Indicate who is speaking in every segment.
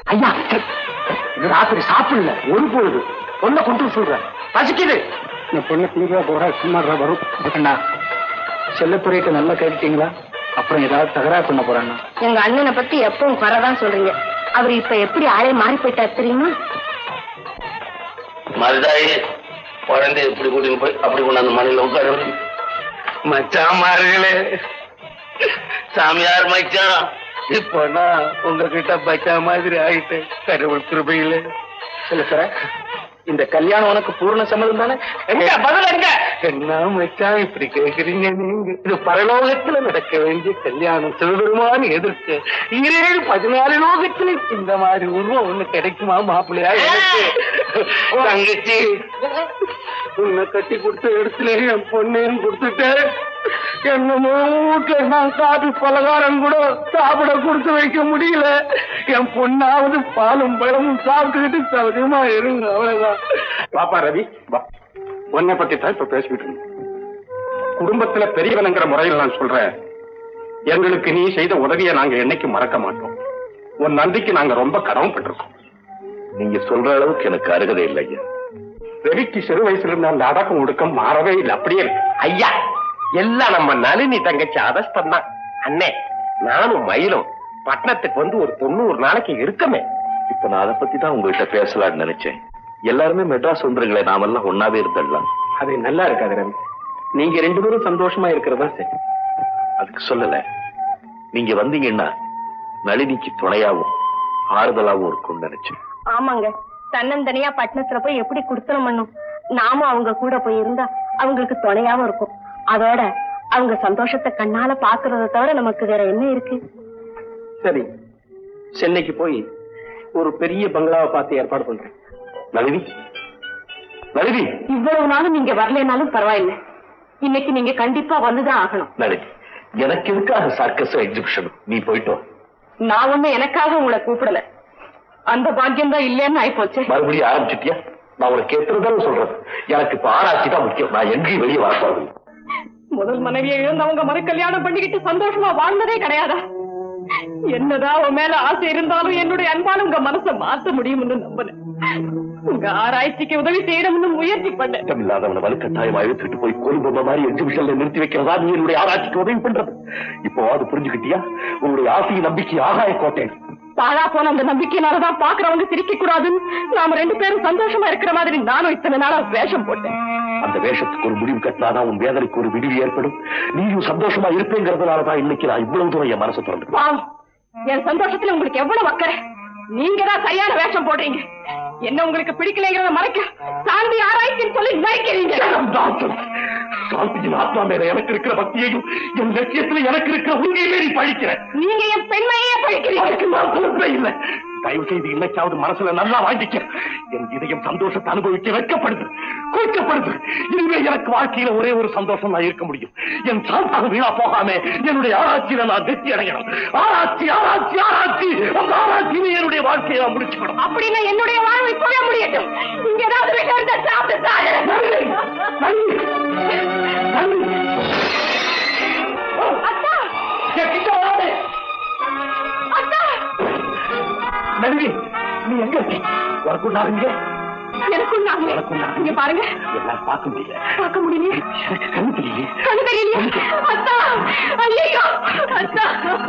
Speaker 1: ஐயா இது ராத்திரி சாப்பிடல ஒரு பொழுது பொண்ணை கொண்டு சொல்றேன் பசிக்குது இந்த பொண்ணு தீவிர போற சும்மா வரும் அண்ணா செல்லத்துறைக்கு நல்லா கேட்டுட்டீங்களா அப்புறம் ஏதாவது தகராறு பண்ண போறான்னா
Speaker 2: எங்க அண்ணனை பத்தி எப்பவும் குறைதான் சொல்றீங்க அவர் இப்ப எப்படி ஆளே மாறி போயிட்டார் தெரியுமா
Speaker 3: மருதாயி குழந்தை இப்படி கூட்டின்னு போய் அப்படி கொண்டாந்து மலையில உட்கார வை. மச்சான் மாறுகளே சாமியார் மச்சான் இப்போ நான் உங்ககிட்ட பச்சா மாதிரி ஆயிட்டேன் கடவுள் கிருபையில
Speaker 1: செல்லத்துறை இந்த கல்யாணம் உனக்கு பூர்ண சம்மதம் தானே எங்க பதில் எங்க
Speaker 3: என்ன மச்சான் இப்படி கேக்குறீங்க நீங்க இது பரலோகத்துல நடக்க வேண்டிய கல்யாணம் சிவபெருமான் எதிர்க்கு ஈரேழு பதினாலு லோகத்துல இந்த மாதிரி உருவம் ஒண்ணு கிடைக்குமா மாப்பிள்ளையா எனக்கு தங்கச்சி உன்னை கட்டி கொடுத்த இடத்துல என் பொண்ணையும் கொடுத்துட்டேன் என்னமோ வீட்டுல நான் காபி பலகாரம் கூட சாப்பிட கொடுத்து வைக்க முடியல என் பொண்ணாவது பாலும் பழமும் சாப்பிட்டுக்கிட்டு சௌரியமா இருங்க அவ்வளவுதான்
Speaker 1: பாப்பா ரவி வா உன்னை பத்தி தான் இப்ப பேசிக்கிட்டு இருந்தோம் குடும்பத்துல பெரியவனுங்கிற முறையில் நான் சொல்றேன் எங்களுக்கு நீ செய்த உதவியை நாங்க என்னைக்கு மறக்க மாட்டோம் உன் நன்றிக்கு நாங்க ரொம்ப கடமைப்பட்டிருக்கோம்
Speaker 3: நீங்க சொல்ற அளவுக்கு எனக்கு அருகதை இல்லை ஐயா
Speaker 1: ரவிக்கு சிறு வயசுல இருந்த அந்த அடக்கம் ஒடுக்கம் மாறவே இல்லை அப்படியே இருக்கு ஐயா எல்லாம் நம்ம நளினி தங்கச்சி அதஸ்தம் தான் அண்ணே நானும் மயிலும் பட்டணத்துக்கு வந்து ஒரு தொண்ணூறு நாளைக்கு இருக்கமே
Speaker 3: இப்ப நான் அதை பத்தி தான் உங்ககிட்ட பேசலாம்னு நினைச்சேன் எல்லாருமே மெட்ராஸ் வந்துருங்களே நாமெல்லாம் ஒன்னாவே இருந்துடலாம்
Speaker 1: அது நல்லா இருக்காது ரவி நீங்க ரெண்டு பேரும் சந்தோஷமா இருக்கிறதா சரி
Speaker 3: அதுக்கு சொல்லல நீங்க வந்தீங்கன்னா நளினிக்கு துணையாவும் ஆறுதலாவும் இருக்கும்னு நினைச்சேன்
Speaker 2: ஆமாங்க தன்னந்தனியா பட்டணத்துல போய் எப்படி குடுத்தனம் பண்ணும் நாமும் அவங்க கூட போய் இருந்தா அவங்களுக்கு துணையாவும் இருக்கும் அதோட அவங்க சந்தோஷத்தை கண்ணால பாக்குறத தவிர நமக்கு வேற என்ன இருக்கு
Speaker 1: சரி சென்னைக்கு போய் ஒரு பெரிய பங்களாவை பார்த்து ஏற்பாடு பண்றேன்
Speaker 3: நளினி நளினி
Speaker 2: இவ்வளவு நாளும் நீங்க வரலைனாலும் பரவாயில்ல இன்னைக்கு நீங்க கண்டிப்பா வந்துதான் ஆகணும்
Speaker 3: நளினி எனக்கு எதுக்காக சர்க்கஸ் எக்ஸிபிஷன் நீ போயிட்டு வா.
Speaker 2: நான் ஒண்ணு எனக்காக உங்களை கூப்பிடல அந்த பாக்கியம் தான் இல்லைன்னு ஆயிப்போச்சு
Speaker 3: மறுபடியும் ஆரம்பிச்சிட்டியா நான் உனக்கு எத்தனை தடவை சொல்றது எனக்கு இப்ப ஆராய்ச்சி தான் முக்கியம் நான் எங்கேயும் வெளியே வரப்போறது
Speaker 2: முதல் மனைவியை இழந்தவங்க மறு கல்யாணம் பண்ணிக்கிட்டு சந்தோஷமா வாழ்ந்ததே கிடையாதா என்னதான் உன் மேல ஆசை இருந்தாலும் என்னுடைய அன்பால உங்க மனசை மாத்த முடியும்னு நம்பினேன் உங்க ஆராய்ச்சிக்கு உதவி செய்யணும்னு முயற்சி பண்ணேன்
Speaker 3: இஷ்டம் இல்லாதவனை வலுக்கட்டாயமா இழுத்துட்டு போய் கொழும்பு மாதிரி எக்ஸிபிஷன்ல நிறுத்தி வைக்கிறதா நீ என்னுடைய ஆராய்ச்சிக்கு உதவி பண்றது இப்போ அது புரிஞ்சுக்கிட்டியா உன்னுடைய ஆசையை நம்பிக்கை ஆகாய கோட்டை
Speaker 2: பாழா போன அந்த நம்பிக்கையினாலதான் பாக்குறவங்க சிரிக்க கூடாதுன்னு நாம ரெண்டு பேரும் சந்தோஷமா இருக்கிற மாதிரி நானும் இத்தனை நாளா வேஷம் போட்டேன்
Speaker 3: அந்த வேஷத்துக்கு ஒரு முடிவு கட்டினாதான் உன் வேதனைக்கு ஒரு விடிவு ஏற்படும் நீயும் சந்தோஷமா இருப்பேங்கிறதுனாலதான் இன்னைக்கு நான் இவ்வளவு தூரம் என் மனசை திறந்து
Speaker 2: பாவம் என் சந்தோஷத்துல உங்களுக்கு எவ்வளவு அக்கறை நீங்க தான் சரியான வேஷம் போடுறீங்க என்ன உங்களுக்கு பிடிக்கலைங்கிறத மறைக்க சாந்தி ஆராய்ச்சின்னு சொல்லி நினைக்கிறீங்க
Speaker 3: டாக்டர் சாந்தியின் ஆத்மா மேல எனக்கு இருக்கிற பக்தியையும் என் லட்சியத்துல எனக்கு இருக்கிற உண்மையிலே நீ பழிக்கிற
Speaker 2: நீங்க என் பெண்மையே பழிக்கிறீங்க
Speaker 3: அதுக்கு நான் பொறுப்பே இல்லை தயவு செய்து இன்னைக்காவது மனசுல நல்லா வாழ்ந்துக்க என் இதயம் சந்தோஷத்தை அனுபவிக்க வைக்கப்படுது குறைக்கப்படுது இனிமே எனக்கு வாழ்க்கையில ஒரே ஒரு சந்தோஷம் நான் இருக்க முடியும் என் சாந்தாக வீணா போகாம என்னுடைய ஆராய்ச்சியில நான் வெற்றி அடையணும் ஆராய்ச்சி ஆராய்ச்சி ஆராய்ச்சி அந்த ஆராய்ச்சியில என்னுடைய வாழ்க்கையை நான் முடிச்சுக்கணும்
Speaker 2: அப்படின்னா என்னுடைய வாழ்வை போக முடியட்டும் நீங்க ஏதாவது வீட்டை இருந்தா சாப்பிட்டு சாகுறேன். அத்தா அத்தா
Speaker 3: நன்றி நீ எங்க இருக்க உனக்கு உண்டாருங்க
Speaker 2: எனக்கும் நான்
Speaker 3: உனக்கு உண்டாருங்க
Speaker 2: இங்க பாருங்க
Speaker 3: எல்லாம் பார்க்க முடியல
Speaker 2: பார்க்க முடியலையே
Speaker 3: எனக்கு கண்ணு தெரியலையே
Speaker 2: கண்ணு தெரியலையே அத்தா ஐயோ அத்தா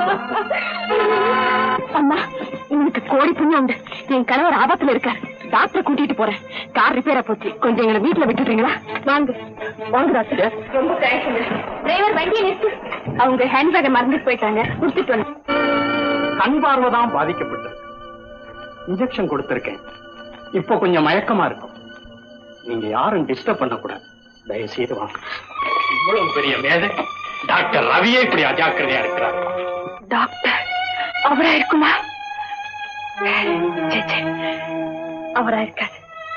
Speaker 2: அம்மா உங்களுக்கு கோடி புண்ணியம் உண்டு என் கணவர் ஆபத்துல இருக்கார் டாக்டர் கூட்டிட்டு போறேன் கார் ரிப்பேரா போச்சு கொஞ்சம் எங்களை வீட்டுல விட்டுறீங்களா வாங்க வாங்க டாக்டர் ரொம்ப தேங்க்ஸ் டிரைவர் வண்டியை நிறுத்து அவங்க ஹேண்ட்பேக்கை மறந்துட்டு போயிட்டாங்க கொடுத்துட்டு வந்து
Speaker 1: கண் பார்வை தான் பாதிக்கப்பட்டது இன்ஜெக்ஷன் கொடுத்திருக்கேன் இப்போ கொஞ்சம் மயக்கமா இருக்கும் நீங்க யாரும் டிஸ்டர்ப் பண்ணக்கூடாது தயவு செய்து வாங்க இவ்வளவு பெரிய மேதை டாக்டர் ரவியே இப்படி அஜாக்கிரதையா இருக்கிறார்
Speaker 2: டாக்டர் அவரா இருக்குமா சே, சே. அவரா இருக்காது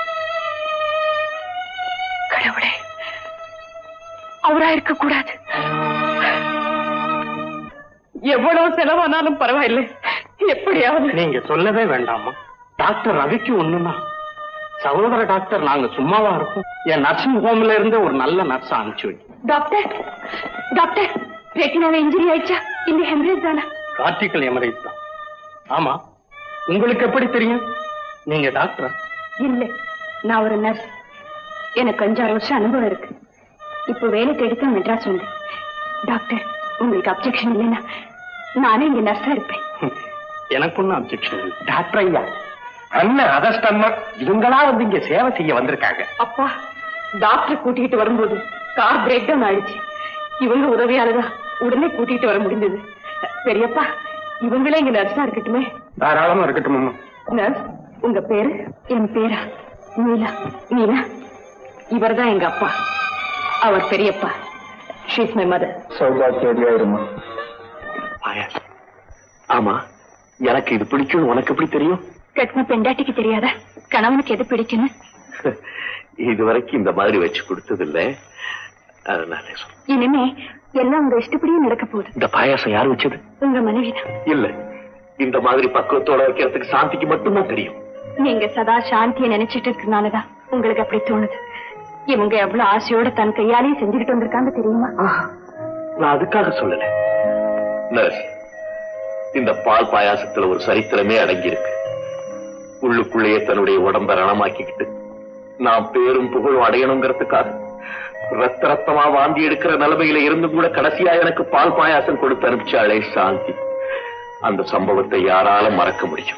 Speaker 2: கடவுளே அவரா இருக்க கூடாது எவ்வளவு செலவானாலும் பரவாயில்லை எப்படியாவது
Speaker 1: நீங்க சொல்லவே வேண்டாமா டாக்டர் ரவிக்கு ஒண்ணுன்னா சகோதர டாக்டர் நாங்க சும்மாவா இருக்கோம் என் நர்சிங் ஹோம்ல இருந்து ஒரு நல்ல நர்ஸ் அனுப்பிச்சு வை
Speaker 2: டாக்டர் டாக்டர் ரெட்டினால இன்ஜுரி ஆயிடுச்சா இந்த ஹெமரேஜ் தானே
Speaker 1: கார்டிக்கல் எமரேஜ் தான் ஆமா உங்களுக்கு எப்படி தெரியும் நீங்க டாக்டரா
Speaker 2: இல்ல நான் ஒரு நர்ஸ் எனக்கு அஞ்சாறு வருஷம் அனுபவம் இருக்கு இப்போ வேலை தேடித்தான் மெட்ராஸ் வந்தேன் டாக்டர் உங்களுக்கு அப்செக்ஷன் இல்லைன்னா நானே இங்க நர்ஸா இருப்பேன்
Speaker 1: எனக்கு ஒன்றும் அப்செக்ஷன் இல்லை டாக்டர் ஐயா அண்ணன் அதஸ்டம்மா இவங்களா வந்து இங்க சேவை செய்ய வந்திருக்காங்க
Speaker 2: அப்பா டாக்டர் கூட்டிட்டு வரும்போது கார் பிரேக் டவுன் ஆயிடுச்சு இவங்க உதவியாலதான் உடனே கூட்டிட்டு வர முடிஞ்சது பெரியப்பா இவங்களே இங்க நர்ஸா இருக்கட்டுமே
Speaker 1: தாராளமா இருக்கட்டும் அம்மா
Speaker 2: நர்ஸ் உங்க பேரு என் பேரா நீலா நீலா இவர்தான் எங்க அப்பா அவர் பெரியப்பா ஷீஸ் மை மதர்
Speaker 1: சௌபாக்கியடியா இருமா ஆமா எனக்கு இது பிடிக்கும் உனக்கு எப்படி தெரியும்
Speaker 2: கட்டின பெண்டாட்டிக்கு தெரியாதா கணவனுக்கு எது பிடிக்குன்னு
Speaker 3: இதுவரைக்கும் இந்த மாதிரி வச்சு கொடுத்தது இல்ல அதனால சொல்றேன்.
Speaker 2: இனிமே எல்லாம் உங்க இஷ்டப்படியே நடக்க போகுது
Speaker 3: இந்த பாயாசம் யார் வச்சது
Speaker 2: உங்க மனைவிதான்
Speaker 3: இல்ல இந்த மாதிரி பக்குவத்தோட வைக்கிறதுக்கு சாந்திக்கு மட்டும்தான் தெரியும்
Speaker 2: நீங்க சதா சாந்தியை நினைச்சிட்டு இருக்கனாலதான் உங்களுக்கு அப்படி தோணுது இவங்க எவ்வளவு ஆசையோட தன் கையாலேயே செஞ்சுக்கிட்டு வந்திருக்காங்க தெரியுமா
Speaker 3: நான் அதுக்காக சொல்லல நர்ஸ் இந்த பால் பாயாசத்துல ஒரு சரித்திரமே அடங்கி இருக்கு உள்ளுக்குள்ளேயே தன்னுடைய உடம்ப ரணமாக்கிக்கிட்டு நான் பேரும் புகழும் அடையணுங்கிறதுக்காக ரத்த ரத்தமா வாந்தி எடுக்கிற நிலைமையில இருந்து கூட கடைசியா எனக்கு பால் பாயாசம் கொடுத்து அனுப்பிச்சாளே சாந்தி அந்த சம்பவத்தை யாரால மறக்க முடியும்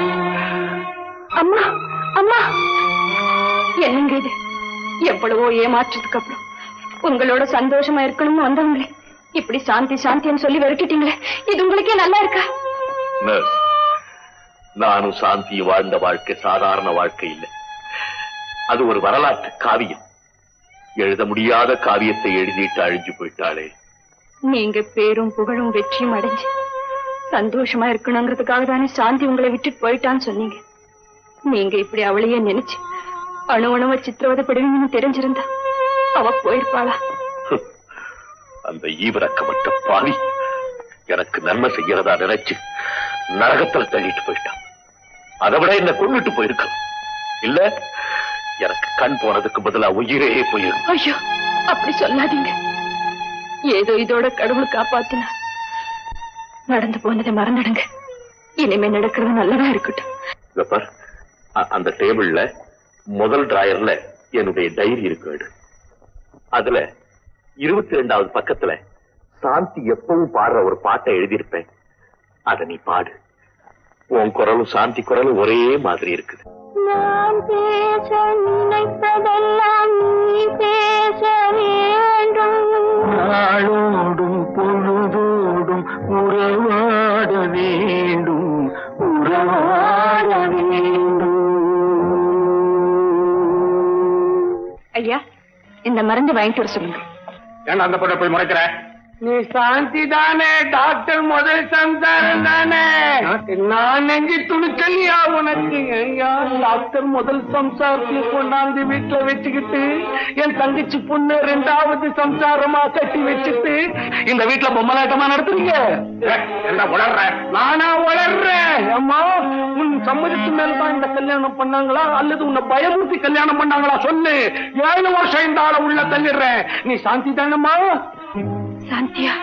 Speaker 2: அம்மா அம்மா என்னங்க இது எவ்வளவோ ஏமாற்றத்துக்கு அப்புறம் உங்களோட சந்தோஷமா இருக்கணும்னு வந்தவங்களே இப்படி சாந்தி சாந்தின்னு சொல்லி விரட்டிட்டீங்களே இது உங்களுக்கே நல்லா இருக்கா
Speaker 3: நர்ஸ் நானும் சாந்தி வாழ்ந்த வாழ்க்கை சாதாரண வாழ்க்கை இல்லை அது ஒரு வரலாற்று காவியம் எழுத முடியாத காவியத்தை எழுதிட்டு அழிஞ்சு போயிட்டாளே
Speaker 2: நீங்க பேரும் புகழும் வெற்றியும் அடைஞ்சு சந்தோஷமா இருக்கணுங்கிறதுக்காக தானே சாந்தி உங்களை விட்டுட்டு போயிட்டான்னு சொன்னீங்க நீங்க இப்படி அவளையே நினைச்சு அணு அணுவ சித்திரவதைப்படுவீங்கன்னு தெரிஞ்சிருந்தா அவ போயிருப்பாளா
Speaker 3: அந்த ஈவிரக்கமற்ற பாவி எனக்கு நன்மை செய்யறதா நினைச்சு நரகத்துல தள்ளிட்டு போயிட்டான் அதை விட என்ன கொண்டுட்டு போயிருக்கலாம் இல்ல எனக்கு கண் போனதுக்கு பதிலா உயிரே போயிருக்கு
Speaker 2: ஐயோ அப்படி சொல்லாதீங்க ஏதோ இதோட கடவுள் காப்பாத்தினா நடந்து போனதை மறந்துடுங்க இனிமே நடக்கிறது நல்லதா இருக்கட்டும்
Speaker 3: இத பார், அ- அந்த டேபிள்ல முதல் டிராயர்ல என்னுடைய டைரி இருக்கு எடு. அதுல இருபத்தி ரெண்டாவது பக்கத்துல சாந்தி எப்பவும் பாடுற ஒரு பாட்டை எழுதியிருப்பேன் அத நீ பாடு உன் குரலும் சாந்தி குரலும் ஒரே மாதிரி இருக்குது
Speaker 2: நான் பேச நினைப்பதெல்லாம் நீ பேச வேண்டும்
Speaker 1: நாளோடும் பொழுதோடும் உறவாட வேண்டும் உறவாட வேண்டும்
Speaker 2: ஐயா இந்த மருந்து வாங்கிட்டு வர சொல்லுங்க
Speaker 1: ஏன்டா அந்த பொண்ணை போய் முறைக்கிற
Speaker 3: நீ சாந்தி தானே டாக்டர் முதல் சம்சாரம் தானே நான் நெஞ்சு துணிச்சலியா உனக்கு ஐயா டாக்டர் முதல் சம்சாரத்துல கொண்டாந்து வீட்டுல வச்சுக்கிட்டு என் தங்கச்சி பொண்ணு ரெண்டாவது சம்சாரமா கட்டி வச்சுட்டு இந்த வீட்டுல பொம்மலாட்டமா நடத்துறீங்க
Speaker 1: என்ன உளர்ற
Speaker 3: நானா வளர்றேன் அம்மா உன் சம்மதிக்கு மேல்தான் இந்த கல்யாணம் பண்ணாங்களா அல்லது உன்னை பயமுறுத்தி கல்யாணம் பண்ணாங்களா சொல்லு ஏழு வருஷம் இந்த ஆளை உள்ள தள்ளிடுறேன் நீ சாந்தி தானம்மா
Speaker 2: சாந்தியா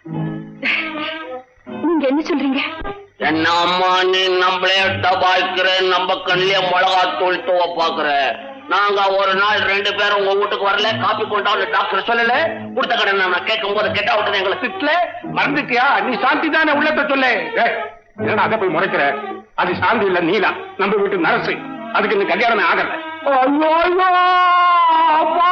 Speaker 2: நீங்க என்ன சொல்றீங்க
Speaker 4: என்ன அம்மா நீ நம்மளே டபாய்க்கிற நம்ம கண்ணிலே மிளகாத்தூள் தூவ பாக்குற நாங்க ஒரு நாள் ரெண்டு பேரும் உங்க வீட்டுக்கு வரல காப்பி கொண்டாந்து டாக்டர் சொல்லல கொடுத்த கடன் நான் கேட்கும் போது கெட்ட விட்டு எங்களை திட்டல
Speaker 1: மறந்துட்டியா நீ சாந்தி தானே உள்ளத சொல்லு ஏய், என்னடா அதை போய் முறைக்கிற அது சாந்தி இல்ல நீலா நம்ம வீட்டு நரசு அதுக்கு இந்த கல்யாணமே ஆகல
Speaker 3: ஐயோ ஐயோ அப்பா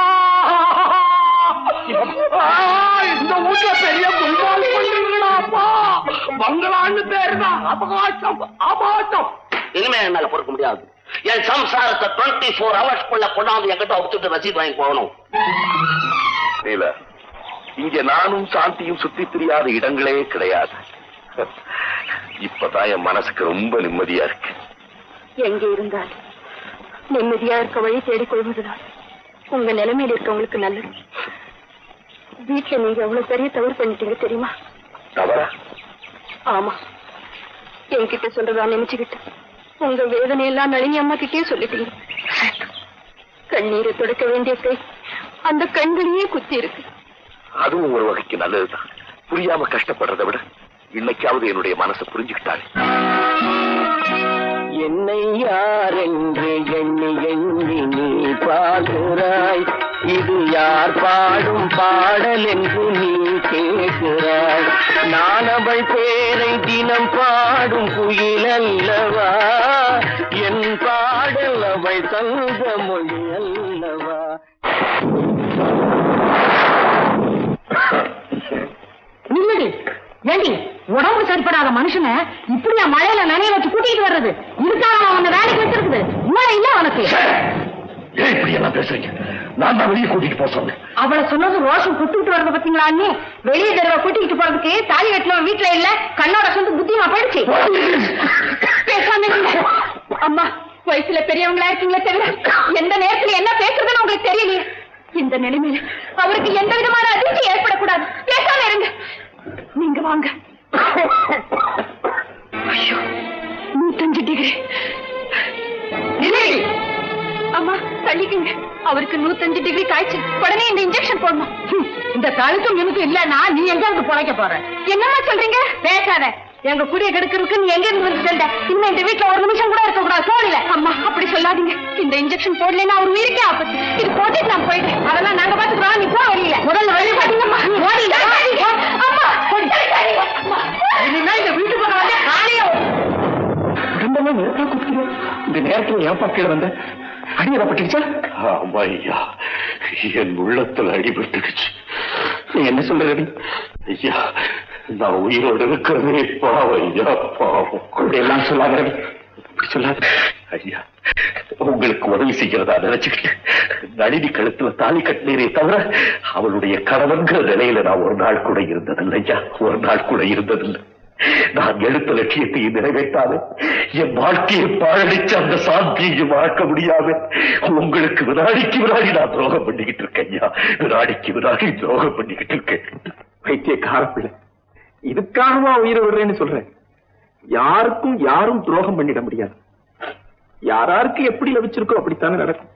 Speaker 3: ஆ, இந்த வீட்டுல பெரிய கும்பாலி பண்றீங்களா அப்பா பங்களான்னு பேருதான் அபகாசம் அபாசம்
Speaker 4: இனிமே என்னால பொறுக்க முடியாது என் சம்சாரத்தை டுவெண்ட்டி ஃபோர் ஹவர்ஸ்க்குள்ள கொண்டாந்து என்கிட்ட விட்டுட்டு ரசீது வாங்கி போகணும்
Speaker 3: நீல இங்க நானும் சாந்தியும் சுத்தி தெரியாத இடங்களே கிடையாது இப்பதான் என் மனசுக்கு ரொம்ப நிம்மதியா இருக்கு
Speaker 2: எங்க இருந்தாலும் நிம்மதியா இருக்க வழி தேடிக் கொள்வதுதான் உங்க நிலைமையில இருக்கவங்களுக்கு நல்லது வீட்டுல நீங்க எவ்வளவு பெரிய தவறு பண்ணிட்டீங்க தெரியுமா
Speaker 3: தவறா
Speaker 2: ஆமா என்கிட்ட சொல்றதா நினைச்சுக்கிட்டு உங்க வேதனையெல்லாம் நளினி அம்மா கிட்டே சொல்லிட்டீங்க கண்ணீரை துடைக்க வேண்டிய கை அந்த கண்களையே குத்தி இருக்கு
Speaker 3: அதுவும் ஒரு வகைக்கு நல்லதுதான் புரியாம கஷ்டப்படுறதை விட இன்னைக்காவது என்னுடைய மனசை புரிஞ்சுக்கிட்டாரு என்னை யார் என்று எண்ணி எண்ணி நீ பாடுகிறாய் இது யார் பாடும் பாடல் என்று நீ கேட்கிறாய் நான் அவள் பேரை தினம் பாடும் குயில் அல்லவா என் பாடல் அவள் தந்த மொழி அல்லவா
Speaker 2: நில்லுடி ஏண்டி உடம்பு சரிப்படாத மனுஷனை இப்படியா மழையில நனைய வச்சு கூட்டிட்டு வர்றது இதுக்காக அவன் உன்னை வேலைக்கு வச்சிருக்குது மூளை இல்ல அவனுக்கு
Speaker 3: ஏன் இப்படி எல்லாம் பேசுறீங்க நான் தான் வெளியே கூட்டிட்டு போக சொன்னேன்
Speaker 2: அவளை சொன்னது ரோஷம் குத்துக்கிட்டு வரத பாத்தீங்களா அண்ணி வெளியே தடவை கூட்டிட்டு போறதுக்கு தாலி கட்டினவன் வீட்டுல இல்ல கண்ணோட சொந்த புத்தியமா போயிடுச்சு பேசாம இருங்க. அம்மா வயசுல பெரியவங்களா இருக்கீங்களே தவிர எந்த நேரத்துல என்ன பேசுறதுன்னு உங்களுக்கு தெரியலையே இந்த நிலைமையில அவருக்கு எந்த விதமான அதிர்ச்சி ஏற்படக்கூடாது பேசாம இருங்க நீங்க வாங்க ஐயோ நூத்தஞ்சு டிகிரி அம்மா தள்ளிக்குங்க அவருக்கு நூத்தஞ்சு டிகிரி காய்ச்சல் உடனே இந்த இன்ஜெக்ஷன் போடணும் ஹம், இந்த கழுத்தும் மினுக்கும் இல்லன்னா நீ எங்க இருந்து பொழைக்க போற என்னம்மா சொல்றீங்க பேசாத எங்க குடிய கெடுக்கிறதுக்கு நீ எங்க இருந்து வந்து சொல்ற இன்னும் இந்த வீட்டுல ஒரு நிமிஷம் கூட இருக்க கூடாது போடல அம்மா அப்படி சொல்லாதீங்க இந்த இன்ஜெக்ஷன் போடலைன்னா அவர் உயிருக்கே ஆபத்து இது போட்டுட்டு நான் போயிட்டேன் அதெல்லாம் நாங்க பாத்துக்கிறோம் நீ போ வழியில முதல்ல வழி பாத்தீங்கம்மா ஓடில அம்மா அம்மா. இனிமே இந்த வீட்டு பக்கம் வந்து காலையே
Speaker 1: உடம்பெல்லாம் நேரத்தா குத்துக்கிறேன் இந்த நேரத்துல ஏன் பக்கையில வந்த அடி ஏற்பட்டுச்சா
Speaker 3: ஆமா ஐயா என் உள்ளத்துல அடிபட்டுடுச்சு
Speaker 1: நீ என்ன சொல்றது
Speaker 3: ஐயா நான் உயிரோடு இருக்கிறதே பாவம் ஐயா பாவம்
Speaker 1: அப்படி எல்லாம் சொல்லாத ரவி. அப்படி சொல்லாத
Speaker 3: ஐயா உங்களுக்கு உதவி செய்கிறதா நினைச்சுக்கிட்டு நளினி கழுத்துல தாலி கட்டினீரே தவிர அவளுடைய கணவன்கிற நிலையில நான் ஒரு நாள் கூட இருந்ததில்லை ஐயா ஒரு நாள் கூட இருந்ததில்லை நான் எடுத்த லட்சியத்தை நிறைவேற்றாது என் வாழ்க்கையை பாழடிச்ச அந்த சாந்தியை வாழ்க்க முடியாது உங்களுக்கு வினாடிக்கு வினாடி நான் துரோகம் பண்ணிக்கிட்டு இருக்கேன் ஐயா வினாடிக்கு வினாடி துரோகம் பண்ணிக்கிட்டு இருக்கேன்
Speaker 1: பைத்திய காரப்பிள்ளை இதுக்காகவா உயிரை விடுறேன்னு சொல்றேன் யாருக்கும் யாரும் துரோகம் பண்ணிட முடியாது யாராருக்கு எப்படி லபிச்சிருக்கோ அப்படித்தானே நடக்கும்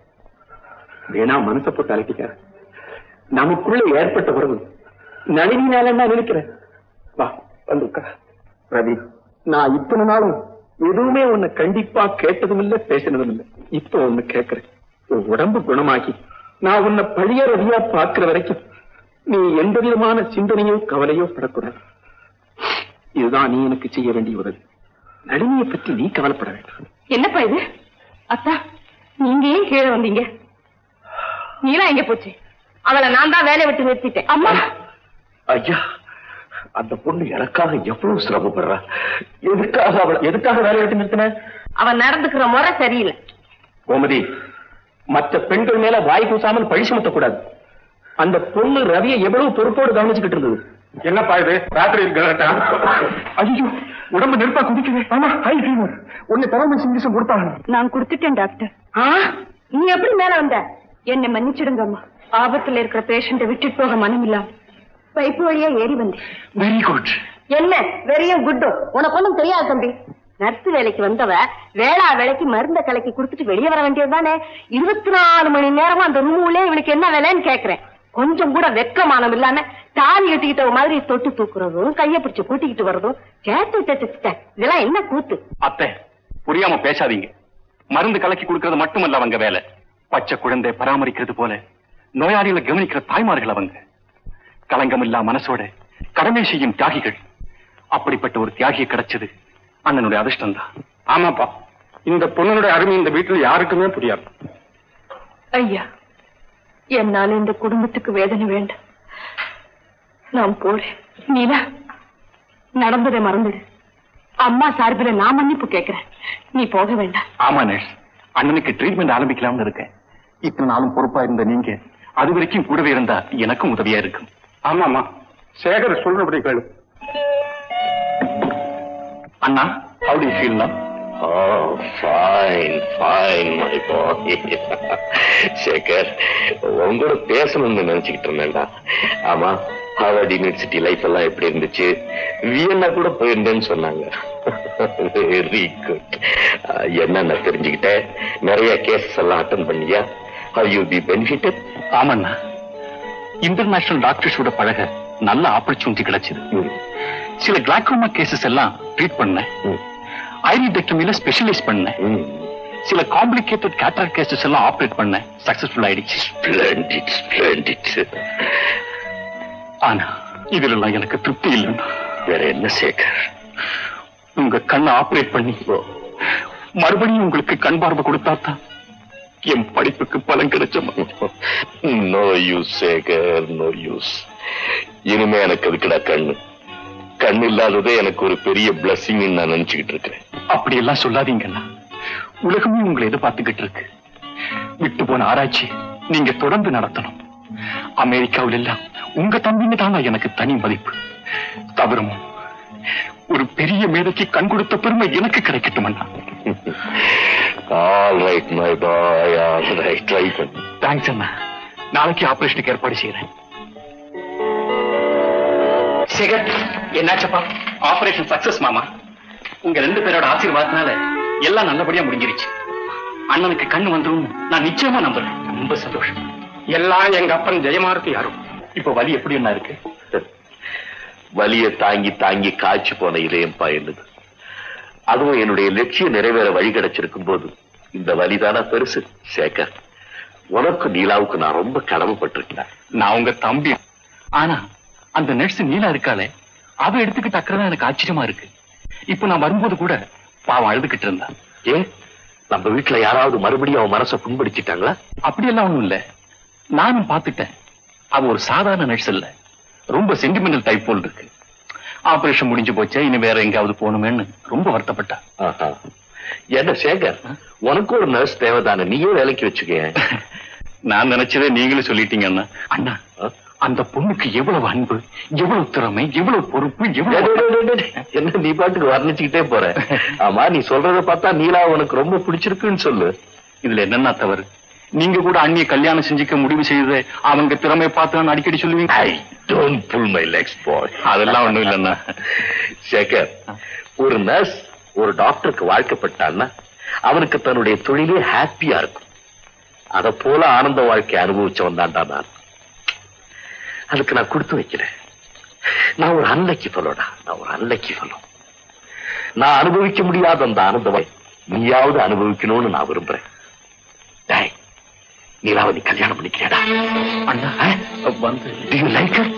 Speaker 1: வேணா மனசை போட்டு அலட்டிக்கார நமக்குள்ள ஏற்பட்ட உறவு நளினினால நான் நினைக்கிறேன் வா வந்து உட்கார். ரவி நான் இத்தனை நாளும் எதுவுமே உன்னை கண்டிப்பா கேட்டதும் இல்ல பேசினதும் இல்ல இப்போ ஒண்ணு கேட்கிறேன் உன் உடம்பு குணமாகி நான் உன்னை பழிய ரவியா பார்க்கிற வரைக்கும் நீ எந்த விதமான சிந்தனையோ கவலையோ படக்கூடாது இதுதான் நீ எனக்கு செய்ய வேண்டிய உதவி நளினியை பற்றி நீ கவலைப்பட வேண்டாம்
Speaker 2: என்னப்பா இது அத்தா நீங்க ஏன் கீழே வந்தீங்க நீலா எங்க போச்சு அவளை நான் தான் வேலையை விட்டு நிறுத்திட்டேன் அம்மா
Speaker 3: ஐயா அந்த பொண்ணு எனக்காக எவ்வளவு சிரமப்படுறா எதுக்காக அவளை எதுக்காக வேலையை விட்டு நிறுத்தின
Speaker 2: அவன் நடந்துக்கிற முறை சரியில்லை
Speaker 1: கோமதி மற்ற பெண்கள் மேல வாய் கூசாமல் பழி சுமத்தக்கூடாது அந்த பொண்ணு ரவியை எவ்வளவு பொறுப்போடு கவனிச்சுக்கிட்டு இருந்தது என்னப்பா இது ராத்திரி ஐயோ உடம்பு நெருப்பா குதிக்குது ஆமா ஹை ஃபீவர் உன்னை தலைமை சிங்கிசம் கொடுத்தாங்க
Speaker 2: நான் கொடுத்துட்டேன் டாக்டர் நீ எப்படி மேல வந்த என்னை மன்னிச்சிடுங்க அம்மா ஆபத்துல இருக்கிற பேஷண்ட விட்டுட்டு போக மனம் இல்லாம பைப்பு வழியா ஏறி வந்தேன்
Speaker 1: வெரி குட்
Speaker 2: என்ன வெறியும் குட்டும் உனக்கு ஒண்ணும் தெரியாது தம்பி நர்ஸ் வேலைக்கு வந்தவ வேளா வேலைக்கு மருந்த கலக்கி கொடுத்துட்டு வெளியே வர வேண்டியது தானே இருபத்தி நாலு மணி நேரமும் அந்த ரூமுலே இவனுக்கு என்ன வேலைன்னு கேக்குறேன் கொஞ்சம் கூட வெக்கமானம் இல்லாம தாலி கட்டிக்கிட்ட மாதிரி தொட்டு தூக்குறதும் கைய பிடிச்சு கூட்டிக்கிட்டு வர்றதும் கேட்டு தச்சுட்டேன் இதெல்லாம் என்ன கூத்து
Speaker 1: அத்தை புரியாம பேசாதீங்க மருந்து கலக்கி கொடுக்கறது மட்டுமல்ல அவங்க வேலை பச்சை குழந்தை பராமரிக்கிறது போல நோயாளிகளை கவனிக்கிற தாய்மார்கள் அவங்க கலங்கமில்லா மனசோட கடமை செய்யும் தியாகிகள் அப்படிப்பட்ட ஒரு தியாகியை கிடைச்சது அண்ணனுடைய அதிர்ஷ்டம் தான் ஆமாப்பா இந்த பொண்ணுடைய அருமை இந்த வீட்டுல யாருக்குமே புரியாது
Speaker 2: ஐயா என்னால இந்த குடும்பத்துக்கு வேதனை வேண்டாம் நான் போறேன் நீலா நடந்ததை மறந்துடு அம்மா சார்பில் நான் மன்னிப்பு கேட்கிறேன் நீ போக வேண்டாம்
Speaker 1: ஆமா நர்ஸ் அண்ணனுக்கு ட்ரீட்மெண்ட் ஆரம்பிக்கலாம்னு இருக்கேன் இத்தனை நாளும் பொறுப்பா இருந்த நீங்க அது வரைக்கும் கூடவே இருந்தா எனக்கும் உதவியா இருக்கும் ஆமாமா சேகர் சொல்றபடி கேளு அண்ணா how do feel now
Speaker 3: Oh, fine, fine, my boy. Shekar உங்களோட பேசணும்னு நினைச்சுக்கிட்டு இருந்தேன்டா ஆமா ஹார்வர்ட் யூனிவர்சிட்டி லைஃப் எல்லாம் எப்படி இருந்துச்சு வியன்னா கூட போயிருந்தேன்னு சொன்னாங்க வெரி குட் என்னென்ன தெரிஞ்சுக்கிட்டேன் நிறைய கேசஸ் எல்லாம் அட்டன் பண்ணியா ஹவ் யூ பி பெனிஃபிட்டட்
Speaker 1: ஆமாண்ணா இன்டர்நேஷனல் டாக்டர்ஸோட பழக நல்ல ஆப்பர்ச்சுனிட்டி கிடைச்சது சில கிளாக்கோமா கேசஸ் எல்லாம் ட்ரீட் பண்ணேன் ஐரிடெக்டமில ஸ்பெஷலைஸ் பண்ணேன் சில காம்ப்ளிகேட்டட் கேட்டர் கேசஸ் எல்லாம் ஆபரேட் பண்ணேன் சக்சஸ்ஃபுல் ஆயிடுச்சு
Speaker 4: ஸ்பிளண்டிட் ஸ்பிளண்டிட்
Speaker 1: ஆனா இதுல எல்லாம் எனக்கு திருப்தி இல்லைன்னா
Speaker 4: வேற என்ன சேகர்
Speaker 1: உங்க கண்ணை ஆபரேட் பண்ணி மறுபடியும் உங்களுக்கு கண் பார்வை கொடுத்தா தான் என் படிப்புக்கு பலன் கிடைச்சமா
Speaker 4: no use Shekar no use இனிமே எனக்கு அதுக்குடா கண்ணு கண் இல்லாததே எனக்கு ஒரு பெரிய பிளஸ்ஸிங் நான் நினைச்சுக்கிட்டு இருக்கிறேன்
Speaker 1: அப்படி எல்லாம் சொல்லாதீங்கண்ணா உலகமே உங்களை எதிர்பார்த்துக்கிட்டு இருக்கு விட்டு போன ஆராய்ச்சி நீங்க தொடர்ந்து நடத்தணும் அமெரிக்காவில் எல்லாம் உங்க தம்பின்னு தாங்க எனக்கு தனி மதிப்பு தவிரமோ ஒரு பெரிய மேதைக்கு கண் கொடுத்த பெருமை எனக்கு கிடைக்கட்டும் அண்ணா
Speaker 4: all right my boy all right try பண்ணு
Speaker 1: தேங்க்ஸ் அண்ணா நாளைக்கு ஆபரேஷனுக்கு ஏற்பாடு செய்யறேன் சேகர் என்னாச்சப்பா ஆபரேஷன் சக்சஸ் மாமா உங்க ரெண்டு பேரோட ஆசீர்வாதத்தினால எல்லாம் நல்லபடியா முடிஞ்சிருச்சு அண்ணனுக்கு கண்ணு வந்துரும் நான் நிச்சயமா நம்புறேன் ரொம்ப சந்தோஷம் எல்லாம் எங்க அப்பன் ஜெயமாரதி யாரும் இப்ப வலி எப்படி என்ன இருக்கு
Speaker 4: வலிய தாங்கி தாங்கி காய்ச்சி போன இதயம் பாயுது அதுவும் என்னுடைய லட்சியம் நிறைவேற வழி கிடைச்சிருக்கும் போது இந்த வலிதானா பெருசு சேகர் உனக்கு நீலாவுக்கு நான் ரொம்ப கடமைப்பட்டிருக்கேன்
Speaker 1: நான் உங்க தம்பி ஆனா அந்த நர்ஸ் நீலா இருக்காளே அவ எடுத்துக்கிட்ட அக்கறை தான் எனக்கு ஆச்சரியமா இருக்கு இப்ப நான் வரும்போது கூட பாவம் அழுதுகிட்டு இருந்தா
Speaker 4: ஏன் நம்ம வீட்டுல யாராவது மறுபடியும் அவன் மனசை புண்படுத்திட்டாங்களா
Speaker 1: அப்படியெல்லாம் ஒண்ணும் இல்ல நானும் பார்த்துட்டேன் அவ ஒரு சாதாரண நர்ஸ் இல்ல ரொம்ப சென்டிமெண்டல் டைப் போல் இருக்கு ஆபரேஷன் முடிஞ்சு போச்சே இனி வேற எங்காவது போகணுமேன்னு ரொம்ப வருத்தப்பட்டா
Speaker 4: ஆஹா. என்ன சேகர் உனக்கு ஒரு நர்ஸ் தேவைதானே நீயே வேலைக்கு வச்சுக்க
Speaker 1: நான் நினைச்சதே நீங்களும் சொல்லிட்டீங்க அண்ணா அண்ணா
Speaker 4: ஆ?
Speaker 1: அந்த பொண்ணுக்கு எவ்வளவு அன்பு எவ்வளவு திறமை எவ்வளவு பொறுப்பு
Speaker 4: டேய்,
Speaker 1: எவ்வளவு
Speaker 4: டேய், டேய், டேய், டேய். என்ன நீ பாட்டுக்கு வர்ணிச்சுக்கிட்டே போற ஆமா நீ சொல்றத பார்த்தா நீலா உனக்கு ரொம்ப பிடிச்சிருக்குன்னு சொல்லு
Speaker 1: இதுல என்னன்னா தவறு நீங்க கூட அண்ணிய கல்யாணம் செஞ்சுக்க முடிவு செய்து அவங்க திறமை பார்த்து நான் அடிக்கடி சொல்லுவீங்க
Speaker 4: I don't pull my legs boy
Speaker 1: அதெல்லாம் ஒண்ணும் இல்லைண்ணா
Speaker 4: சேகர் ஒரு நர்ஸ் ஒரு டாக்டருக்கு வாழ்க்கப்பட்டான்னா அவனுக்கு தன்னுடைய தொழிலே ஹாப்பியா இருக்கும் அத போல ஆனந்த வாழ்க்கை அனுபவிச்சவன் தான்டா நான் அதுக்கு நான் கொடுத்து வைக்கிறேன் நான் ஒரு அன்னைக்கு சொல்லடா நான் ஒரு அன்னைக்கு சொல்லும் நான் அனுபவிக்க முடியாத அந்த ஆனந்த வாழ்க்கை நீயாவது அனுபவிக்கணும்னு நான் விரும்புறேன் டேய் நீலாவை நீ கல்யாணம் பண்ணிக்கிறியாடா
Speaker 1: அண்ணா வந்து
Speaker 4: Do you like her?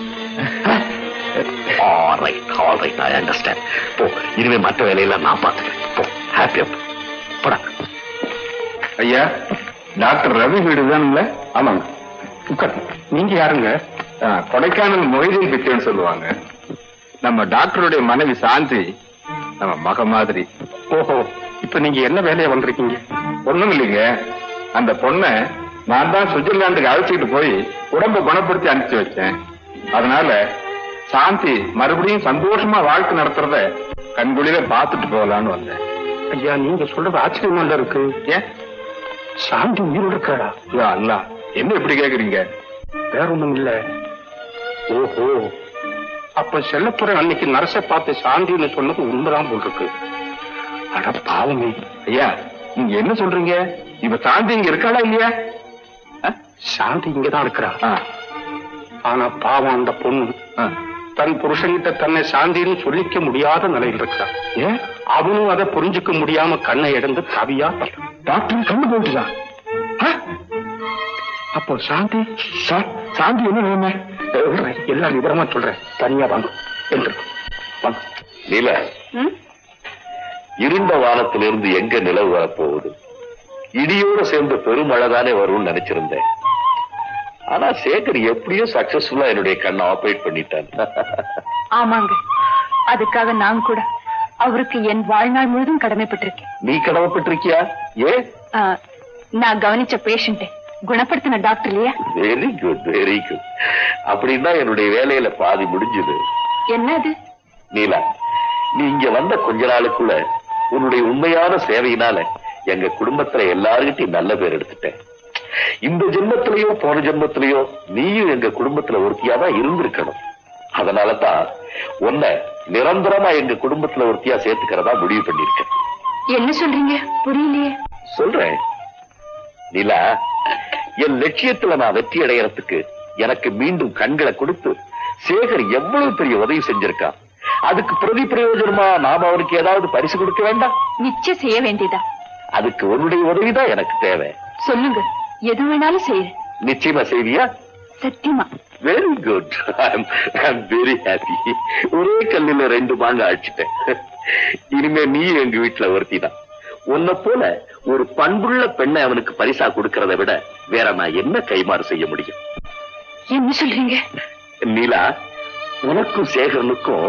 Speaker 4: all right, all right, I understand. போ இனிமே மற்ற வேலையெல்லாம் நான் பார்த்துக்கிறேன் போ ஹாப்பியா போடா
Speaker 3: ஐயா டாக்டர் ரவி வீடு தானுங்களே ஆமாங்க
Speaker 1: உட்கார். நீங்க யாருங்க
Speaker 3: ஆ, கொடைக்கானல் மொய்தீன் பிச்சைன்னு சொல்லுவாங்க நம்ம டாக்டருடைய மனைவி சாந்தி நம்ம மக மாதிரி
Speaker 1: ஓஹோ இப்ப நீங்க என்ன வேலையை வந்திருக்கீங்க
Speaker 3: ஒண்ணும் இல்லைங்க அந்த பொண்ணை நான் தான் சுவிட்சர்லாந்துக்கு அழைச்சிட்டு போய் உடம்ப குணப்படுத்தி அனுப்பிச்சு வச்சேன் அதனால சாந்தி மறுபடியும் சந்தோஷமா வாழ்க்கை நடத்துறத கண்குளிர பார்த்துட்டு போகலான்னு வந்தேன்
Speaker 1: ஐயா நீங்க சொல்றது ஆச்சரியமா இல்ல இருக்கு
Speaker 3: ஏன்
Speaker 1: சாந்தி உயிரோட இருக்காடா
Speaker 3: யா அல்லா என்ன இப்படி கேக்குறீங்க
Speaker 1: வேற ஒண்ணும் இல்ல ஓஹோ அப்ப செல்லப்புற அன்னைக்கு நரச பார்த்து சாந்தின்னு சொன்னது உண்மைதான் போல் இருக்கு அட பாவமே
Speaker 3: ஐயா நீங்க என்ன சொல்றீங்க இப்ப சாந்தி இங்க இருக்காளா இல்லையா ஆ?
Speaker 1: சாந்தி இங்கதான் இருக்கிறா
Speaker 3: ஆ,
Speaker 1: ஆனா பாவம் அந்த பொண்ணு
Speaker 3: ஆ.
Speaker 1: தன் புருஷன்கிட்ட தன்னை சாந்தின்னு சொல்லிக்க முடியாத நிலையில் இருக்கா
Speaker 3: ஏன்
Speaker 1: அவனும் அதை புரிஞ்சுக்க முடியாம கண்ணை இழந்து தவியா
Speaker 3: டாக்டர் கண்டு போயிட்டுதா
Speaker 1: அப்போ சாந்தி
Speaker 3: சார் சாந்தி என்ன நிலைமை
Speaker 1: சொல்றேன், எல்லா விவரமா சொல்றேன் தனியா வாங்க என்று வாங்க
Speaker 4: நீல
Speaker 2: ம்?
Speaker 4: இருண்ட வானத்திலிருந்து எங்க நிலவு வரப்போகுது இடியோட சேர்ந்து பெருமழை தானே வரும்னு நினைச்சிருந்தேன் ஆனா சேகர் எப்படியோ சக்சஸ்ஃபுல்லா என்னுடைய கண்ணை ஆபரேட் பண்ணிட்டான்
Speaker 2: ஆமாங்க அதுக்காக நான் கூட அவருக்கு என் வாழ்நாள் முழுதும் கடமைப்பட்டிருக்கேன்
Speaker 4: நீ கடமைப்பட்டிருக்கியா ஏன்
Speaker 2: ஆ, நான் கவனிச்ச பேஷண்ட்டை குணப்படுத்தின டாக்டர் இல்லையா
Speaker 4: வெரி குட் வெரி குட் அப்படின்னா என்னுடைய வேலையில பாதி முடிஞ்சது
Speaker 2: என்னது
Speaker 4: நீலா நீ இங்க வந்த கொஞ்ச நாளுக்குள்ள உன்னுடைய உண்மையான சேவையினால எங்க குடும்பத்துல எல்லாருக்கிட்டையும் நல்ல பேர் எடுத்துட்டேன் இந்த ஜென்மத்திலேயோ போன ஜென்மத்திலேயோ நீயும் எங்க குடும்பத்துல ஒருத்தியா தான் இருந்திருக்கணும் அதனால தான் உன்னை நிரந்தரமா எங்க குடும்பத்துல ஒருத்தியா சேர்த்துக்கிறதா முடிவு பண்ணிருக்கேன்
Speaker 2: என்ன சொல்றீங்க புரியலையே
Speaker 4: சொல்றேன் நிலா என் லட்சியத்துல நான் வெற்றி அடையறதுக்கு எனக்கு மீண்டும் கண்களை கொடுத்து சேகர் எவ்வளவு பெரிய உதவி செஞ்சிருக்கான்
Speaker 3: அதுக்கு பிரதி பிரயோஜனமா நாம அவருக்கு ஏதாவது பரிசு கொடுக்க வேண்டாம்
Speaker 2: நிச்சயம் செய்ய வேண்டியதா
Speaker 3: அதுக்கு உன்னுடைய உதவிதான் எனக்கு தேவை
Speaker 2: சொல்லுங்க எது வேணாலும் செய்யறேன்
Speaker 3: நிச்சயமா செய்வியா
Speaker 2: சத்தியமா
Speaker 3: very good I'm very happy ஒரே கல்லுல ரெண்டு மாங்க அடிச்சிட்டேன் இனிமே நீ எங்க வீட்டுல ஒருத்தி தான் உன்னை போல ஒரு பண்புள்ள பெண்ணை அவனுக்கு பரிசா கொடுக்கறதை விட வேற நான் என்ன கைமாறு செய்ய முடியும்
Speaker 2: என்ன சொல்றீங்க
Speaker 3: நீலா உனக்கும் சேகரனுக்கும்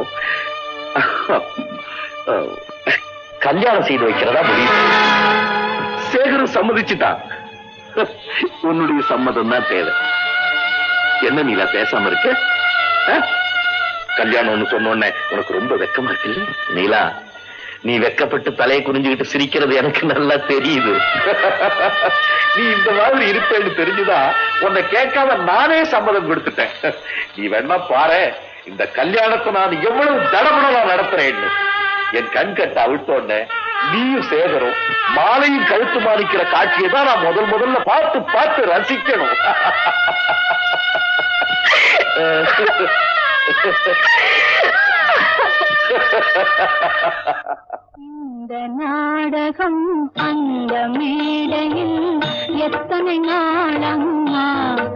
Speaker 3: அஹ், கல்யாணம் செய்து வைக்கிறதா முடியும் சேகரன் சம்மதிச்சுட்டான் உன்னுடைய சம்மதம் தான் தேவை என்ன நீலா பேசாம இருக்க அஹ்? கல்யாணம்னு சொன்ன உடனே உனக்கு ரொம்ப வெக்கமா இருக்குல்ல நீலா நீ வெக்கப்பட்டு தலையை குனிஞ்சுக்கிட்டு சிரிக்கிறது எனக்கு நல்லா தெரியுது நீ இந்த மாதிரி இருப்பேன்னு தெரிஞ்சுதான் உன்னை கேட்காம நானே சம்மதம் கொடுத்துட்டேன் நீ வேணா பாரு இந்த கல்யாணத்தை நான் எவ்வளவு தடபடலா நடத்துறேன்னு என் கண் கட்ட அவிழ்த்தோடனே நீயும் சேகரும் மாலையும் கழுத்து மாறிக்கிற காட்சியை தான் நான் முதல் முதல்ல பார்த்து பார்த்து ரசிக்கணும்
Speaker 2: இந்த நாடகம் அந்த மேடையில் எத்தனை நாளம்மா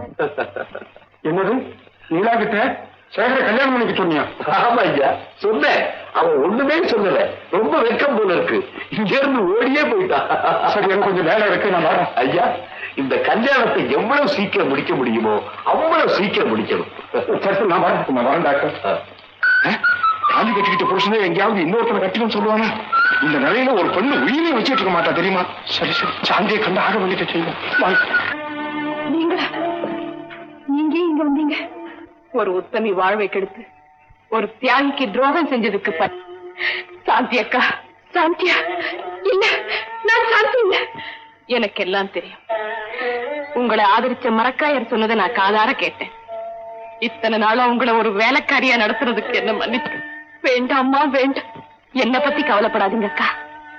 Speaker 1: என்னது நீலா கிட்ட சேகர கல்யாணம் பண்ணிக்க சொன்னியா
Speaker 3: ஆமா ஐயா சொன்னேன் அவன் ஒண்ணுமே சொல்லல ரொம்ப வெக்கம் போல இருக்கு இங்க இருந்து ஓடியே போயிட்டான்
Speaker 1: சரி எனக்கு கொஞ்சம் வேலை இருக்கு நான் வரேன்
Speaker 3: ஐயா இந்த கல்யாணத்தை எவ்வளவு சீக்கிரம் முடிக்க முடியுமோ அவ்வளவு சீக்கிரம் முடிக்கணும்
Speaker 1: சரி நான் வரேன் நான் வரேன் டாக்டர் தாலி கட்டிக்கிட்ட புருஷனே எங்கேயாவது இன்னொருத்தனை கட்டிலும் சொல்லுவானா இந்த நிலையில ஒரு பெண்ணு உயிரை வச்சிட்டு இருக்க மாட்டா தெரியுமா சரி சரி சாந்தியை கண்டு ஆக வேண்டிய செய்வோம் வாங்க
Speaker 2: நீங்களா நீங்க இங்க வந்தீங்க ஒரு உத்தமி வாழ்வை கெடுத்து ஒரு தியாகிக்கு துரோகம் செஞ்சதுக்கு ப- சாந்தி அக்கா சாந்தியா இல்ல நான் சாந்தி இல்ல எனக்கு எல்லாம் தெரியும் உங்களை ஆதரிச்ச மரக்காயர் சொன்னதை நான் காதார கேட்டேன் இத்தனை நாளா உங்களை ஒரு வேலைக்காரியா நடத்துறதுக்கு என்ன மன்னிச்சு வேண்டாம்மா வேண்டாம் என்ன பத்தி கவலைப்படாதீங்க அக்கா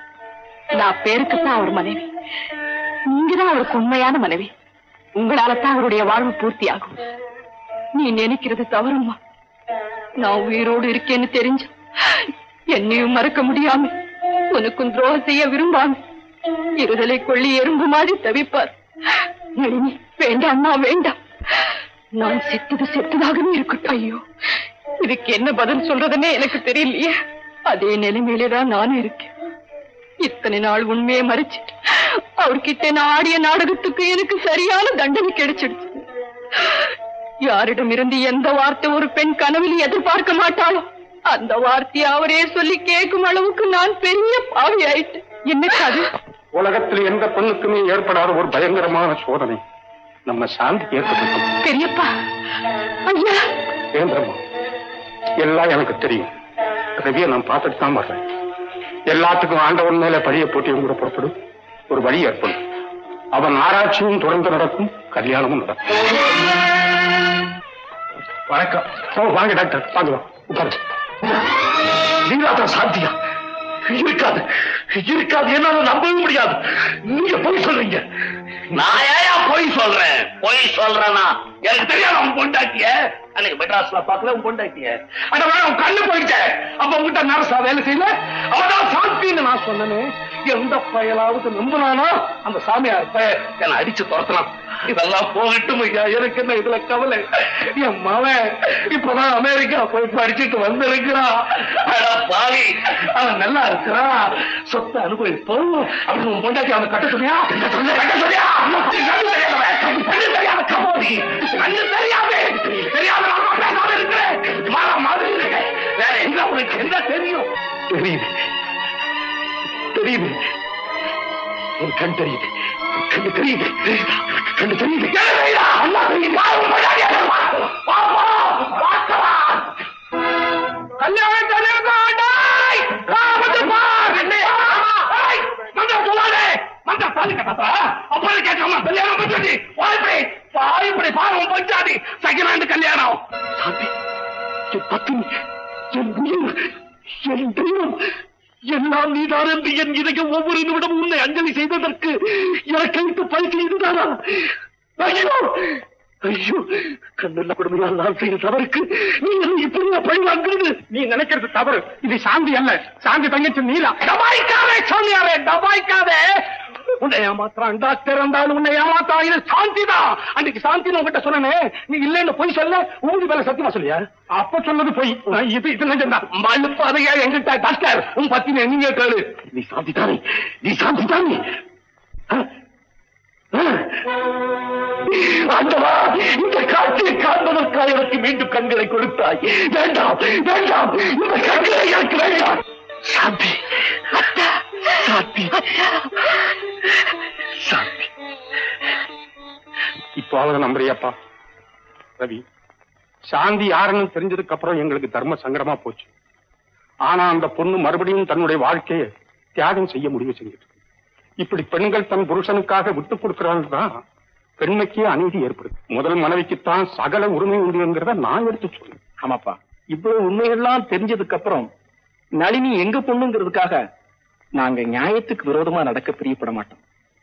Speaker 2: நான் பேருக்குத்தான் அவர் மனைவி நீங்கதான் அவருக்கு உண்மையான மனைவி உங்களால தான் அவருடைய வாழ்வு பூர்த்தியாகும் நீ நினைக்கிறது தவறுமா நான் உயிரோடு இருக்கேன்னு தெரிஞ்சு என்னையும் மறக்க முடியாம உனக்கும் துரோகம் செய்ய விரும்பாம இருதலை கொள்ளி எறும்பு மாதிரி தவிப்பார் நளினி வேண்டாம்மா வேண்டாம் நான் செத்தது செத்ததாகவே இருக்கட்டும் ஐயோ இதுக்கு என்ன பதில் சொல்றதுன்னே எனக்கு தெரியலையே அதே நிலைமையிலே தான் நானும் இருக்கேன் இத்தனை நாள் உண்மையை மறைச்சு அவர்கிட்ட நான் ஆடிய நாடகத்துக்கு எனக்கு சரியான தண்டனை கிடைச்சிடுச்சு யாரிடமிருந்து எந்த வார்த்தை ஒரு பெண் கனவில் எதிர்பார்க்க மாட்டாளோ அந்த வார்த்தையை அவரே சொல்லி கேட்கும் அளவுக்கு நான் பெரிய பாவி ஆயிட்டேன் என்னக்கு அது
Speaker 1: உலகத்தில் எந்த பெண்ணுக்குமே ஏற்படாத ஒரு பயங்கரமான சோதனை நம்ம சாந்தி ஏற்பட்டிருக்கோம்
Speaker 2: பெரியப்பா ஐயா
Speaker 1: ஏந்திரமா எல்லாம் எனக்கு தெரியும் ரவியை நான் பார்த்துட்டு தான் வர்றேன் எல்லாத்துக்கும் ஆண்டவன் மேல பழிய போட்டியும் கூட புறப்படும் ஒரு வழி ஏற்படும் அவன் ஆராய்ச்சியும் தொடர்ந்து நடக்கும் கல்யாணமும் நடக்கும் வணக்கம் ஓ வாங்க டாக்டர் வாங்க வா, உட்காருங்க
Speaker 3: நீலாதா சாந்தியா இருக்காது இருக்காது என்னால நம்பவே முடியாது நீங்க போய் சொல்றீங்க
Speaker 4: நான் ஏன் பொய் சொல்றேன் பொய் சொல்றேனா எனக்கு தெரியாது அவன் பொண்டாட்டிய அன்னைக்கு மெட்ராஸ்ல பாக்கல உன் பொண்டாட்டிய
Speaker 1: அட வேற உன் கண்ணு போயிட்டேன் அப்ப உங்ககிட்ட நர்ஸா வேலை செய்யல அவதான் சாந்தின்னு நான் சொன்னனே எந்த பயலாவது நம்பினானா அந்த சாமியார் பய
Speaker 4: என்ன அடிச்சு துரத்தலாம் இதெல்லாம் போகட்டும் ஐயா எனக்கு என்ன இதுல கவலை
Speaker 1: என் மவன் இப்பதான் அமெரிக்கா போய் படிச்சுட்டு வந்திருக்கிறான்
Speaker 4: அட பாவி
Speaker 1: அவன் நல்லா இருக்கிறான் சொத்தை அனுபவிப்போம் அப்படின்னு உன் பொண்டாட்டி அவனை கட்ட சொன்னியா கட்ட சொன்னியா கண்ணு தெரியாதவன். கண்ணு தெரியாத கபோதி. கண்ணு தெரியாத. தெரியாத நான் பேசாம இருக்கிறேன். மாறா மாதிரி இருக்கேன். வேற எங்க உனக்கு என்ன தெரியும் தெரியுது தெரியுது உன் கண் தெரியுது கண்ணு தெரியுது தெரியுதா? கண்ணு தெரியுது என்ன தெரியுதா? அண்ணா தெரியுது. வா, உன் பொண்டாட்டியை வா. வா, வா, பார்க்கலாம். கல்யாணத்தை நிறுத்த வேண்டாய்! வா, வந்து பார். என்னையா? ஏய், மந்திரம் சொல்லாதே. மந்திரம் தாலி கட்டாதா? அப்புறம் கேட்காம கல்யாணம் பஞ்சாதி. வா இப்படி. வா இப்படி. பாரு உன் பஞ்சாதி. second hand கல்யாணம். சாந்தி, என் பத்தினி, என் உயிர், என் தெய்வம், எல்லாம் நீதான் என்று என் இதயம் ஒவ்வொரு நிமிடம் உன்னை அஞ்சலி செய்ததற்கு எனக்கு அளித்த பரிசு இதுதானா ஐயோ
Speaker 3: ஐயோ கண்ணுள்ள கொடுமையால் நான் செய்த தவறுக்கு நீ என்னை இப்படியா பழி வாங்குறது
Speaker 1: நீ நினைக்கிறது தவறு இது சாந்தி அல்ல சாந்தி தங்கச்சி நீலா
Speaker 3: டபாய்க்காதே சாமியாரே டபாய்க்காதே உன்னை ஏமாத்துறான் டாக்டர் இருந்தாலும் உன்னை ஏமாத்தான் இது சாந்தி தான் அன்னைக்கு சாந்தி உங்ககிட்ட சொன்னனே நீ இல்லைன்னு பொய் சொல்ல ஊதி மேல சத்தியமா சொல்லியா
Speaker 1: அப்ப சொன்னது போய் இது இது நிஜம்தான்
Speaker 3: மழுப்பு அதையா எங்கிட்ட டாக்டர் உன் பத்தின நீங்க கேளு நீ சாந்தி தானே நீ சாந்தி தானே ஆ? ஆ? ஆண்டவா இந்த காட்சியை காண்பதற்காக எனக்கு மீண்டும் கண்களை கொடுத்தாய் வேண்டாம் வேண்டாம் இந்த கண்களை எனக்கு வேண்டாம் சாந்தி சாந்தி சாந்தி
Speaker 1: இப்போ அவரை நம்புறியாப்பா ரவி சாந்தி யாருன்னு தெரிஞ்சதுக்கு அப்புறம் எங்களுக்கு தர்ம சங்கடமா போச்சு ஆனா அந்த பொண்ணு மறுபடியும் தன்னுடைய வாழ்க்கையை தியாகம் செய்ய முடிவு செஞ்சுட்டு இருக்கு. இப்படி பெண்கள் தன் புருஷனுக்காக விட்டு கொடுக்கறாங்கதான் பெண்மைக்கு அநீதி ஏற்படுது முதல் மனைவிக்குத்தான் சகல உரிமை உண்டுங்கிறத நான் எடுத்து சொல்றேன்
Speaker 3: ஆமாப்பா இவ்வளவு உண்மைகள்லாம் தெரிஞ்சதுக்கு அப்புறம் நளினி எங்க பொண்ணுங்கிறதுக்காக நாங்க நியாயத்துக்கு விரோதமா நடக்க பிரியப்பட மாட்டோம்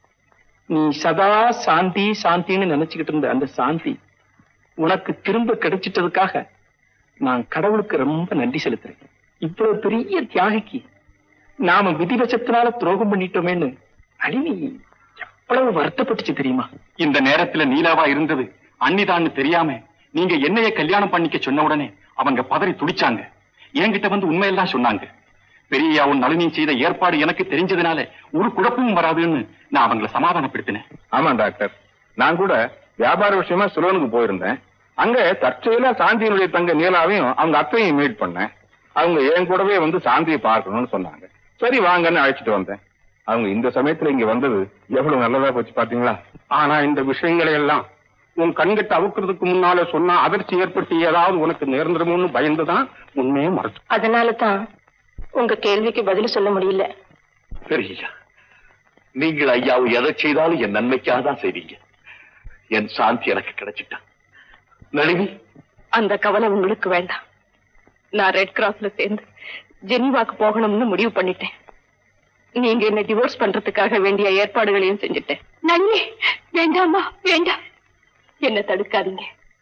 Speaker 3: நீ சதா சாந்தி சாந்தின்னு நினைச்சுக்கிட்டு இருந்த அந்த சாந்தி உனக்கு திரும்ப கிடைச்சிட்டதுக்காக நான் கடவுளுக்கு ரொம்ப நன்றி செலுத்துறேன் இவ்வளவு பெரிய தியாகிக்கு நாம விதிவசத்தினால துரோகம் பண்ணிட்டோமேன்னு நளினி எவ்வளவு வருத்தப்பட்டுச்சு தெரியுமா
Speaker 1: இந்த நேரத்துல நீலாவா இருந்தது அன்னிதான்னு தெரியாம நீங்க என்னைய கல்யாணம் பண்ணிக்க சொன்ன உடனே அவங்க பதறி துடிச்சாங்க என்கிட்ட வந்து உண்மையெல்லாம் சொன்னாங்க பெரியாவும் நளினி செய்த ஏற்பாடு எனக்கு தெரிஞ்சதுனால ஒரு குழப்பமும் வராதுன்னு நான் அவங்கள சமாதானப்படுத்தினேன்
Speaker 5: ஆமா டாக்டர் நான் கூட வியாபார விஷயமா சிலோனுக்கு போயிருந்தேன் அங்க தற்செயலா சாந்தியினுடைய தங்க நீலாவையும் அவங்க அத்தையும் மீட் பண்ணேன் அவங்க என் கூடவே வந்து சாந்தியை பார்க்கணும்னு சொன்னாங்க சரி வாங்கன்னு அழைச்சிட்டு வந்தேன் அவங்க இந்த சமயத்துல இங்க வந்தது எவ்வளவு நல்லதா போச்சு பாத்தீங்களா
Speaker 1: ஆனா இந்த விஷயங்களை எல்லாம் உன் கண்கிட்ட அவுக்கிறதுக்கு முன்னால சொன்னா அதிர்ச்சி ஏற்படுத்தி ஏதாவது உனக்கு நேர்ந்துருமோன்னு பயந்துதான் உண்மையை மறைச்சு
Speaker 2: அதனால தான் உங்க கேள்விக்கு பதில் சொல்ல முடியல
Speaker 3: பெரிய நீங்கள் ஐயாவை எதை செய்தாலும் என் நன்மைக்காக தான் செய்வீங்க என் சாந்தி எனக்கு கிடைச்சிட்டா நளினி
Speaker 2: அந்த கவலை உங்களுக்கு வேண்டாம் நான் ரெட் கிராஸ்ல சேர்ந்து ஜெனீவாக்கு போகணும்னு முடிவு பண்ணிட்டேன் நீங்க என்ன டிவோர்ஸ் பண்றதுக்காக வேண்டிய ஏற்பாடுகளையும் செஞ்சுட்டேன் நன்னி வேண்டாமா வேண்டாம் என்ன தடுக்காதீங்க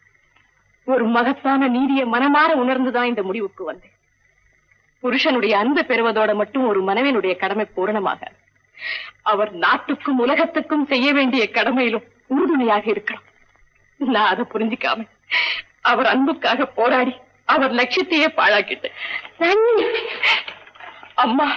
Speaker 2: ஒரு மகத்தான நீதியை மனமாற உணர்ந்துதான் இந்த முடிவுக்கு வந்தேன் புருஷனுடைய அன்பை பெறுவதோட மட்டும் ஒரு மனைவியினுடைய கடமை பூரணமாக அவர் நாட்டுக்கும் உலகத்துக்கும் செய்ய வேண்டிய கடமையிலும் உறுதுணையாக இருக்கிறோம் நான் அதை புரிஞ்சுக்காம அவர் அன்புக்காக போராடி அவர் லட்சியத்தையே பாழாக்கிட்டேன் நன்னி! அம்மா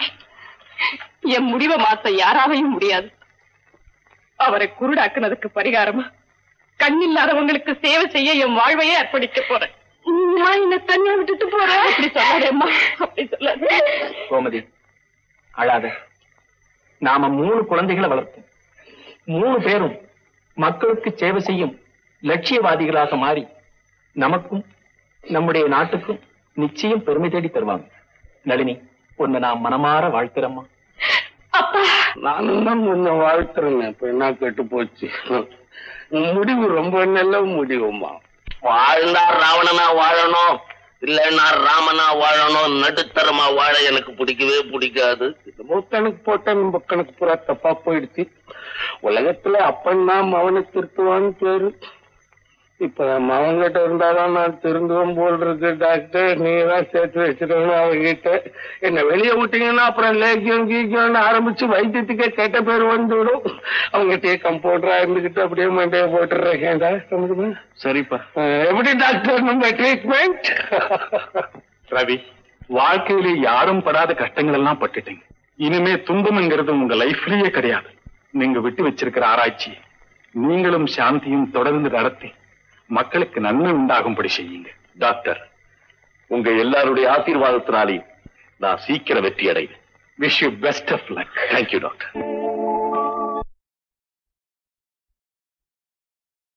Speaker 2: என் முடிவை மாத்த யாராலையும் முடியாது அவரை குருடாக்குனதுக்கு பரிகாரமா கண்ணில்லாதவங்களுக்கு சேவை செய்ய என் வாழ்வையே அர்ப்பணிக்க போறேன் நான் என்ன தனியா விட்டுட்டு போறேன் அப்படி சொல்லாதேம்மா அப்படி சொல்லாதே
Speaker 3: கோமதி அழாத நாம மூணு குழந்தைகளை வளர்த்தோம் மூணு பேரும் மக்களுக்கு சேவை செய்யும் லட்சியவாதிகளாக மாறி நமக்கும் நம்முடைய நாட்டுக்கும் நிச்சயம் பெருமை தேடி தருவாங்க நளினி உன்னை நான் மனமாற வாழ்த்துறேம்மா
Speaker 2: அப்பா
Speaker 3: நானும் தான் கொஞ்சம் வாழ்த்துறேங்க இப்ப என்ன கெட்டு போச்சு முடிவு ரொம்ப நல்ல முடிவுமா
Speaker 4: வாழ்ந்தா ராவணனா வாழணும் இல்லைன்னா ராமனா வாழணும் நடுத்தரமா வாழ எனக்கு பிடிக்கவே பிடிக்காது
Speaker 3: என்னமோ கணக்கு போட்ட நம்ம கணக்கு பூரா தப்பா போயிடுச்சு உலகத்துல அப்பன் தான் மவனை திருத்துவான்னு பேரு இப்ப மவன்கிட்ட இருந்தாதான் நான் திருந்துவேன் போல் இருக்கு டாக்டர் நீங்க தான் சேர்த்து வச்சிருக்கணும் அவங்கிட்ட என்ன வெளியே விட்டீங்கன்னா அப்புறம் லேக்கியம் கீக்கியம்னு ஆரம்பிச்சு வைத்தியத்துக்கே கெட்ட பேர் வந்துவிடும் அவங்ககிட்டயே கம்பவுண்டரா இருந்துகிட்டு அப்படியே மண்டைய போட்டுறேன்டா சமுதமா
Speaker 5: சரிப்பா
Speaker 3: எப்படி டாக்டர் நம்ம ட்ரீட்மெண்ட்
Speaker 1: ரவி வாழ்க்கையிலே யாரும் படாத கஷ்டங்கள் எல்லாம் பட்டுட்டீங்க இனிமே துன்பம்ங்கிறது உங்க லைஃப்லயே கிடையாது நீங்க விட்டு வச்சிருக்கிற ஆராய்ச்சி நீங்களும் சாந்தியும் தொடர்ந்து நடத்தி மக்களுக்கு நன்மை உண்டாகும்படி செய்யுங்க
Speaker 3: டாக்டர் உங்க எல்லாருடைய ஆசீர்வாதத்தினாலே நான் சீக்கிரம் வெற்றி அடைவேன்
Speaker 1: wish you best of luck
Speaker 3: thank you doctor